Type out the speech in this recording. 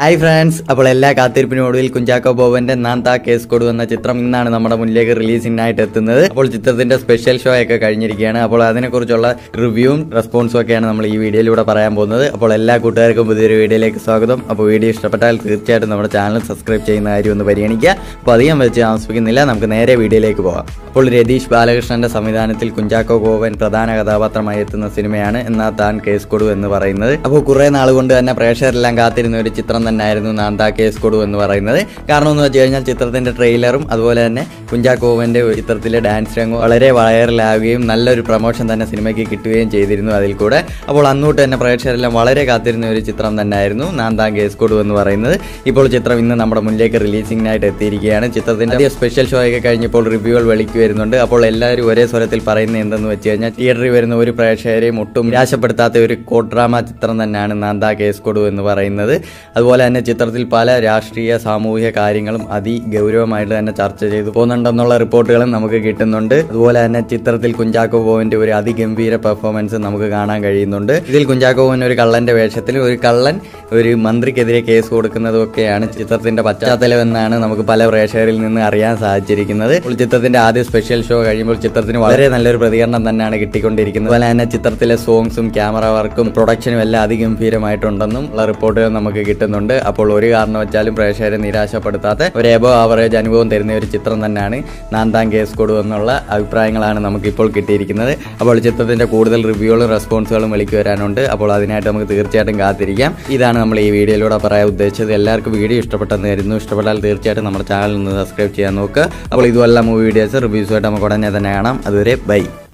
hi friends അപ്പോൾ എല്ലാ കാത്തിരിപ്പിനൊടുവിൽ Kunchacko ബോബന്റെ നാന്താ case കൊടു എന്ന ചിത്രം ഇന്നാണ് നമ്മുടെ മുന്നിലേക്ക് റിലീസിംഗിനായിട്ട് എത്തുന്നത് അപ്പോൾ ചിത്രത്തിന്റെ സ്പെഷ്യൽ ഷോ ഒക്കെ കഴിഞ്ഞിരിക്കുകയാണ് അപ്പോൾ അതിനെക്കുറിച്ചുള്ള റിവ്യൂവും റെസ്പോൺസും ഒക്കെയാണ് നമ്മൾ ഈ വീഡിയോയിലൂടെ പറയാൻ പോകുന്നത് അപ്പോൾ എല്ലാ കൂട്ടുകാർക്കും പുതിയൊരു വീഡിയോയിലേക്ക് സ്വാഗതം അപ്പോൾ വീഡിയോ ഇഷ്ടപ്പെട്ടാൽ തീർച്ചയായിട്ടും നമ്മുടെ ചാനൽ സബ്സ്ക്രൈബ് ചെയ്യുന്ന കാര്യം ഒന്ന് പരിഗണിക്കുക അപ്പോൾ അധികം വെച്ച് താമസിക്കുന്നില്ല നമുക്ക് നേരെ വീഡിയോയിലേക്ക് പോകാം അപ്പോൾ രതീഷ് ബാലകൃഷ്ണന്റെ സംവിധാനത്തിൽ കുഞ്ചാക്കോ ബോബൻ പ്രധാന കഥാപാത്രമായി എത്തുന്ന സിനിമയാണ് എന്നാ താൻ കേസ് കൊടു എന്ന് പറയുന്നത് അപ്പോൾ കുറെ നാൾ കൊണ്ട് തന്നെ പ്രേക്ഷകരെല്ലാം കാത്തിരുന്ന ഒരു ചിത്രം തന്നെയായിരുന്നു നാന്താ കേസ് കൊടു എന്ന് പറയുന്നത് കാരണം എന്ന് വെച്ച് കഴിഞ്ഞാൽ ചിത്രത്തിന്റെ ട്രെയിലറും അതുപോലെ തന്നെ കുഞ്ചാക്കോ ബോബന്റെ ചിത്രത്തിലെ ഡാൻസ് രംഗം വളരെ വൈറലാവുകയും നല്ലൊരു പ്രൊമോഷൻ തന്നെ സിനിമയ്ക്ക് കിട്ടുകയും ചെയ്തിരുന്നു അതിൽ കൂടെ അപ്പോൾ അന്നോട്ട് തന്നെ പ്രേക്ഷകരെല്ലാം വളരെ കാത്തിരുന്ന ഒരു ചിത്രം തന്നെയായിരുന്നു നാന്താ കേസ് കൊടു എന്ന് പറയുന്നത് ഇപ്പോൾ ചിത്രം ഇന്ന് നമ്മുടെ മുന്നിലേക്ക് റിലീസിംഗിനായിട്ട് എത്തിയിരിക്കുകയാണ് ചിത്രത്തിന്റെ ആദ്യ സ്പെഷ്യൽ ഷോ ഒക്കെ കഴിഞ്ഞപ്പോൾ റിവ്യൂകൾ വെളിക്ക് വരുന്നുണ്ട് അപ്പോൾ എല്ലാവരും ഒരേ സ്വരത്തിൽ പറയുന്നത് എന്തെന്ന് വെച്ച് കഴിഞ്ഞാൽ തിയേറ്ററിൽ വരുന്ന ഒരു പ്രേക്ഷകരെയും ഒട്ടും നിരാശപ്പെടുത്താത്ത ഒരു കോട്ട് ഡ്രാമ ചിത്രം തന്നെയാണ് നാന്താ കേസ് കൊടു എന്ന് പറയുന്നത് അതുപോലെ തന്നെ ചിത്രത്തിൽ പല രാഷ്ട്രീയ സാമൂഹിക കാര്യങ്ങളും അതിഗൗരവമായിട്ട് തന്നെ ചർച്ച ചെയ്തു പോകുന്നുണ്ടെന്നുള്ള റിപ്പോർട്ടുകളും നമുക്ക് കിട്ടുന്നുണ്ട് അതുപോലെ തന്നെ ചിത്രത്തിൽ കുഞ്ചാക്കോ ബോവിന്റെ ഒരു അതിഗംഭീര പെർഫോമൻസ് നമുക്ക് കാണാൻ കഴിയുന്നുണ്ട് ഇതിൽ കുഞ്ചാക്കോ ബോവൻ ഒരു കള്ളന്റെ വേഷത്തിൽ ഒരു കള്ളൻ ഒരു മന്ത്രിക്കെതിരെ കേസ് കൊടുക്കുന്നതും ഒക്കെയാണ് ചിത്രത്തിന്റെ പശ്ചാത്തലം എന്നാണ് നമുക്ക് പല പ്രേക്ഷകരിൽ നിന്ന് അറിയാൻ സാധിച്ചിരിക്കുന്നത് ഇപ്പോൾ ചിത്രത്തിന്റെ ആദ്യ സ്പെഷ്യൽ ഷോ കഴിയുമ്പോൾ ചിത്രത്തിന് വളരെ നല്ലൊരു പ്രതികരണം തന്നെയാണ് കിട്ടിക്കൊണ്ടിരിക്കുന്നത് അതുപോലെ തന്നെ ചിത്രത്തിലെ സോങ്സും ക്യാമറ വർക്കും പ്രൊഡക്ഷനും എല്ലാം അതിഗംഭീരമായിട്ടുണ്ടെന്നും ഉള്ള റിപ്പോർട്ടുകൾ നമുക്ക് കിട്ടുന്നുണ്ട് അപ്പോൾ ഒരു കാരണവച്ചാലും പ്രേക്ഷകരെ നിരാശപ്പെടുത്താത്ത ഒരു എബോ ആവറേജ് അനുഭവം തരുന്ന ഒരു ചിത്രം തന്നെയാണ് നാന്താം കേസ് കൊടു എന്നുള്ള അഭിപ്രായങ്ങളാണ് നമുക്കിപ്പോൾ കിട്ടിയിരിക്കുന്നത് അപ്പോൾ ചിത്രത്തിന്റെ കൂടുതൽ റിവ്യൂകളും റെസ്പോൺസുകളും വിളിക്ക് വരാനുണ്ട് അപ്പോൾ അതിനായിട്ട് നമുക്ക് തീർച്ചയായിട്ടും കാത്തിരിക്കാം ഇതാണ് നമ്മൾ ഈ വീഡിയോയിലൂടെ പറയാൻ ഉദ്ദേശിച്ചത് എല്ലാവർക്കും വീഡിയോ ഇഷ്ടപ്പെട്ടെന്ന് കരുതുന്നു ഇഷ്ടപ്പെട്ടാൽ തീർച്ചയായിട്ടും നമ്മുടെ ചാനൽ ഒന്ന് സബ്സ്ക്രൈബ് ചെയ്യാൻ നോക്കുക അപ്പോൾ ഇതുമല്ല മൂവി വീഡിയോസ് റിവ്യൂസുമായിട്ട് നമുക്ക് ഉടനെ തന്നെ കാണാം അതുവരെ ബൈ